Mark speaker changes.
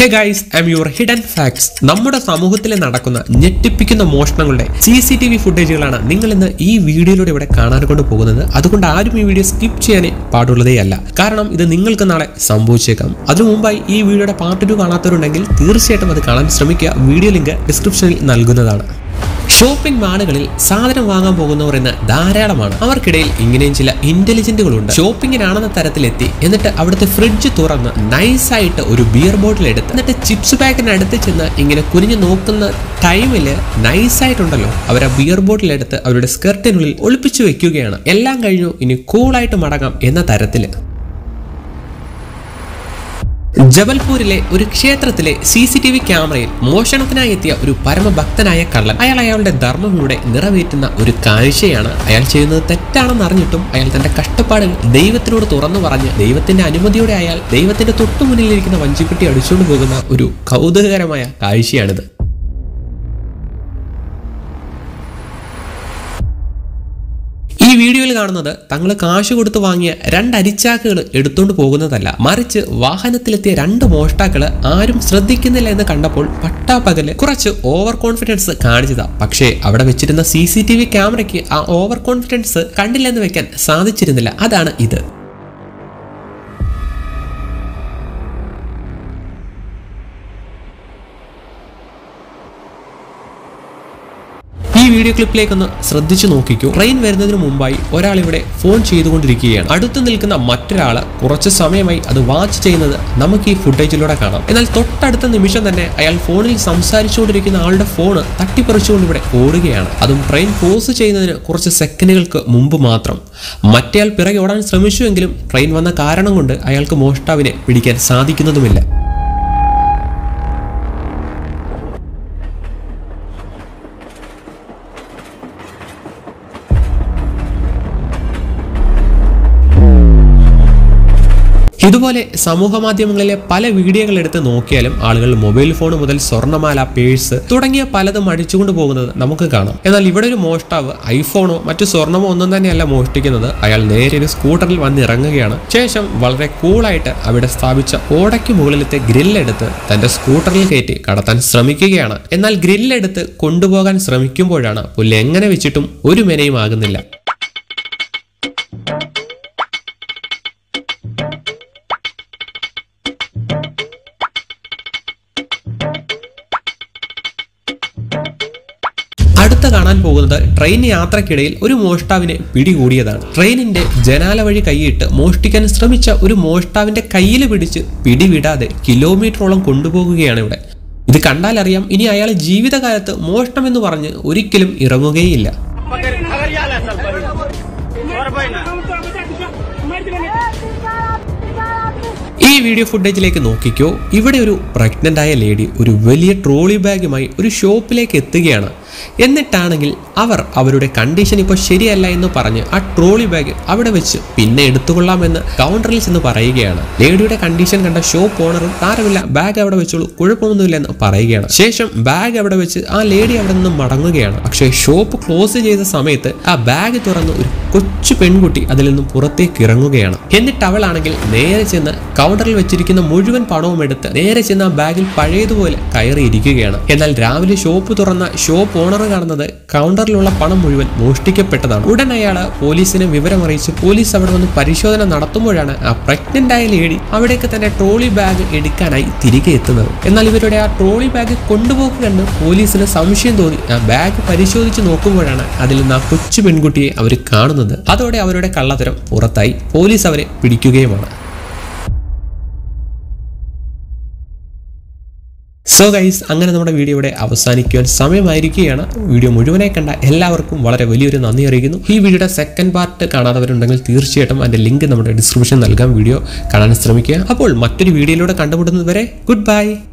Speaker 1: hey guys I'm your hidden facts നമ്മുടെ സമൂഹത്തിൽ നടക്കുന്ന ഞെട്ടിപ്പിക്കുന്ന മോഷണങ്ങളുടെ സി സി ടി വി ഫുട്ടേജുകളാണ് നിങ്ങൾ ഇന്ന് ഈ വീഡിയോയിലൂടെ ഇവിടെ കാണാൻ കൊണ്ട് പോകുന്നത് അതുകൊണ്ട് ആരും ഈ വീഡിയോ സ്കിപ്പ് ചെയ്യാനേ പാടുള്ളതേ അല്ല കാരണം ഇത് നിങ്ങൾക്ക് നാളെ സംഭവിച്ചേക്കാം അതിനു മുമ്പായി ഈ വീഡിയോയുടെ പാർട്ട് ടു കാണാത്തവരുണ്ടെങ്കിൽ തീർച്ചയായിട്ടും അത് കാണാൻ ശ്രമിക്കുക വീഡിയോ ലിങ്ക് ഡിസ്ക്രിപ്ഷനിൽ നൽകുന്നതാണ് ഷോപ്പിംഗ് മാളുകളിൽ സാധനം വാങ്ങാൻ പോകുന്നവർ ഇന്ന് ധാരാളമാണ് അവർക്കിടയിൽ ഇങ്ങനെയും ചില ഇന്റലിജന്റുകളുണ്ട് ഷോപ്പിങ്ങിനാണെന്ന തരത്തിലെത്തി എന്നിട്ട് അവിടുത്തെ ഫ്രിഡ്ജ് തുറന്ന് നൈസായിട്ട് ഒരു ബിയർ ബോട്ടിൽ എടുത്ത് എന്നിട്ട് ചിപ്സ് പാക്കിന് അടുത്ത് ചെന്ന് ഇങ്ങനെ കുനിഞ്ഞു നോക്കുന്ന ടൈമിൽ നൈസായിട്ടുണ്ടല്ലോ അവർ ആ ബിയർ ബോട്ടിൽ എടുത്ത് അവരുടെ സ്കർട്ടിനുള്ളിൽ ഒളിപ്പിച്ചു വെക്കുകയാണ് എല്ലാം കഴിഞ്ഞു ഇനി കൂളായിട്ട് മടങ്ങാം എന്ന തരത്തിൽ ജബൽപൂരിലെ ഒരു ക്ഷേത്രത്തിലെ സി സി ടി വി ക്യാമറയിൽ മോഷണത്തിനായി എത്തിയ ഒരു പരമഭക്തനായ കള്ളൻ അയാൾ അയാളുടെ ധർമ്മങ്ങളുടെ നിറവേറ്റുന്ന ഒരു കാഴ്ചയാണ് അയാൾ ചെയ്യുന്നത് തെറ്റാണെന്ന് അറിഞ്ഞിട്ടും അയാൾ തന്റെ കഷ്ടപ്പാടുകൾ ദൈവത്തിനോട് തുറന്നു പറഞ്ഞ് ദൈവത്തിന്റെ അനുമതിയോടെ അയാൾ ദൈവത്തിന്റെ തൊട്ടുമുന്നിലിരിക്കുന്ന വഞ്ചിക്കുട്ടി അടിച്ചുകൊണ്ട് പോകുന്ന ഒരു കൗതുകകരമായ കാഴ്ചയാണിത് ഈ വീഡിയോയിൽ കാണുന്നത് തങ്ങൾ കാശ് കൊടുത്ത് വാങ്ങിയ രണ്ട് അരിച്ചാക്കുകൾ എടുത്തുകൊണ്ട് പോകുന്നതല്ല മറിച്ച് വാഹനത്തിലെത്തിയ രണ്ട് മോഷ്ടാക്കള് ആരും ശ്രദ്ധിക്കുന്നില്ല എന്ന് കണ്ടപ്പോൾ പട്ടാപ്പകല് കുറച്ച് ഓവർ കോൺഫിഡൻസ് കാണിച്ചതാ പക്ഷേ അവിടെ വെച്ചിരുന്ന സി സി ടി വി ക്യാമറയ്ക്ക് ആ ഓവർ കോൺഫിഡൻസ് കണ്ടില്ലെന്ന് വെക്കാൻ സാധിച്ചിരുന്നില്ല അതാണ് ഇത് ഈ വീഡിയോ ക്ലിപ്പിലേക്ക് ഒന്ന് ശ്രദ്ധിച്ചു നോക്കിക്കൂ ട്രെയിൻ വരുന്നതിന് മുമ്പായി ഒരാൾ ഇവിടെ ഫോൺ ചെയ്തുകൊണ്ടിരിക്കുകയാണ് അടുത്ത് നിൽക്കുന്ന മറ്റൊരാൾ കുറച്ച് സമയമായി അത് വാച്ച് ചെയ്യുന്നത് നമുക്ക് ഈ ഫുട്ടേജിലൂടെ കാണാം എന്നാൽ തൊട്ടടുത്ത നിമിഷം തന്നെ അയാൾ ഫോണിൽ സംസാരിച്ചുകൊണ്ടിരിക്കുന്ന ആളുടെ ഫോണ് തട്ടിപ്പറിച്ചുകൊണ്ട് ഇവിടെ ഓടുകയാണ് അതും ട്രെയിൻ പോസ് ചെയ്യുന്നതിന് കുറച്ച് സെക്കൻഡുകൾക്ക് മുമ്പ് മാത്രം മറ്റേയാൾ പിറകെ ഓടാൻ ശ്രമിച്ചുവെങ്കിലും ട്രെയിൻ വന്ന കാരണം കൊണ്ട് അയാൾക്ക് മോഷ്ടാവിനെ പിടിക്കാൻ സാധിക്കുന്നതുമില്ല ഇതുപോലെ സമൂഹ മാധ്യമങ്ങളിലെ പല വീഡിയോകൾ എടുത്ത് നോക്കിയാലും ആളുകൾ മൊബൈൽ ഫോൺ മുതൽ സ്വർണ്ണമാല പേഴ്സ് തുടങ്ങിയ പലതും അടിച്ചുകൊണ്ട് പോകുന്നത് നമുക്ക് കാണാം എന്നാൽ ഇവിടെ ഒരു മോഷ്ടാവ് ഐഫോണോ മറ്റു സ്വർണ്ണമോ ഒന്നും തന്നെയല്ല മോഷ്ടിക്കുന്നത് അയാൾ നേരെ ഒരു സ്കൂട്ടറിൽ വന്നിറങ്ങുകയാണ് ശേഷം വളരെ കൂളായിട്ട് അവിടെ സ്ഥാപിച്ച ഓടയ്ക്ക് മുകളിലത്തെ ഗ്രില്ലെടുത്ത് തന്റെ സ്കൂട്ടറിൽ കയറ്റി കടത്താൻ ശ്രമിക്കുകയാണ് എന്നാൽ ഗ്രില്ലെടുത്ത് കൊണ്ടുപോകാൻ ശ്രമിക്കുമ്പോഴാണ് പുല്ല് എങ്ങനെ വെച്ചിട്ടും ഒരു മെനയും ആകുന്നില്ല അടുത്ത കാണാൻ പോകുന്നത് ട്രെയിൻ യാത്രക്കിടയിൽ ഒരു മോഷ്ടാവിനെ പിടികൂടിയതാണ് ട്രെയിനിന്റെ ജനാല വഴി കൈയിട്ട് മോഷ്ടിക്കാൻ ശ്രമിച്ച ഒരു മോഷ്ടാവിന്റെ കയ്യിൽ പിടിച്ച് പിടിവിടാതെ കിലോമീറ്ററോളം കൊണ്ടുപോകുകയാണ് ഇവിടെ ഇത് കണ്ടാൽ അറിയാം ഇനി അയാൾ ജീവിതകാലത്ത് മോഷണം എന്ന് പറഞ്ഞ് ഒരിക്കലും ഇറങ്ങുകയില്ല
Speaker 2: पकड़ खगड़िया ला सब बड़ी और भाई ना
Speaker 1: ഈ വീഡിയോ ഫുട്ടേജിലേക്ക് നോക്കിക്കോ ഇവിടെ ഒരു പ്രഗ്നന്റ് ആയ ലേഡി ഒരു വലിയ ട്രോളി ബാഗുമായി ഒരു ഷോപ്പിലേക്ക് എത്തുകയാണ് എന്നിട്ടാണെങ്കിൽ അവർ അവരുടെ കണ്ടീഷൻ ഇപ്പോൾ ശരിയല്ല എന്ന് പറഞ്ഞ് ആ ട്രോളി ബാഗ് അവിടെ വെച്ച് പിന്നെ എടുത്തുകൊള്ളാമെന്ന് കൗണ്ടറിൽ ചെന്ന് പറയുകയാണ് ലേഡിയുടെ കണ്ടീഷൻ കണ്ട ഷോപ്പ് ഓണറും താരമില്ല ബാഗ് അവിടെ വെച്ചോളൂ കുഴപ്പമൊന്നുമില്ല എന്ന് പറയുകയാണ് ശേഷം ബാഗ് അവിടെ വെച്ച് ആ ലേഡി അവിടെ നിന്ന് മടങ്ങുകയാണ് പക്ഷേ ഷോപ്പ് ക്ലോസ് ചെയ്ത സമയത്ത് ആ ബാഗ് തുറന്ന് ഒരു കൊച്ചു പെൺകുട്ടി അതിൽ നിന്നും പുറത്തേക്ക് ഇറങ്ങുകയാണ് എന്നിട്ട് അവളാണെങ്കിൽ നേരെ ചെന്ന് കൗണ്ടറിൽ വെച്ചിരിക്കുന്ന മുഴുവൻ പണവും എടുത്ത് നേരെ ചെന്ന് ആ ബാഗിൽ പഴയതുപോലെ കയറിയിരിക്കുകയാണ് എന്നാൽ രാവിലെ ഷോപ്പ് തുറന്ന ഷോപ്പ് ഓണർ കാണുന്നത് കൗണ്ടറിലുള്ള പണം മുഴുവൻ മോഷ്ടിക്കപ്പെട്ടതാണ് ഉടൻ അയാൾ പോലീസിനെ വിവരം അറിയിച്ച് പോലീസ് അവിടെ വന്ന് പരിശോധന നടത്തുമ്പോഴാണ് ആ പ്രഗ്നന്റ് ആയ ലേഡി അവിടേക്ക് തന്റെ ട്രോളി ബാഗ് എടുക്കാനായി തിരികെ എത്തുന്നത് എന്നാൽ ഇവരുടെ ആ ട്രോളി ബാഗ് കൊണ്ടുപോക്ക് കണ്ട് പോലീസിന് സംശയം തോന്നി ആ ബാഗ് പരിശോധിച്ച് നോക്കുമ്പോഴാണ് അതിൽ നിന്ന് ആ കൊച്ചു പെൺകുട്ടിയെ അവർ കാണുന്നത് അതോടെ അവരുടെ കള്ളത്തരം പുറത്തായി പോലീസ് അവരെ പിടിക്കുകയുമാണ് സോ ഗൈസ് അങ്ങനെ നമ്മുടെ വീഡിയോ ഇവിടെ അവസാനിക്കുവാൻ സമയമായിരിക്കുകയാണ് വീഡിയോ മുഴുവനായി കണ്ട എല്ലാവർക്കും വളരെ വലിയൊരു നന്ദി അറിയിക്കുന്നു ഈ വീഡിയോയുടെ സെക്കൻഡ് പാർട്ട് കാണാത്തവരുണ്ടെങ്കിൽ തീർച്ചയായിട്ടും അതിന്റെ ലിങ്ക് നമ്മുടെ ഡിസ്ക്രിപ്ഷൻ നൽകാം വീഡിയോ കാണാൻ ശ്രമിക്കുക അപ്പോൾ മറ്റൊരു വീഡിയോയിലൂടെ കണ്ടുമുട്ടുന്നത് വരെ ഗുഡ് ബൈ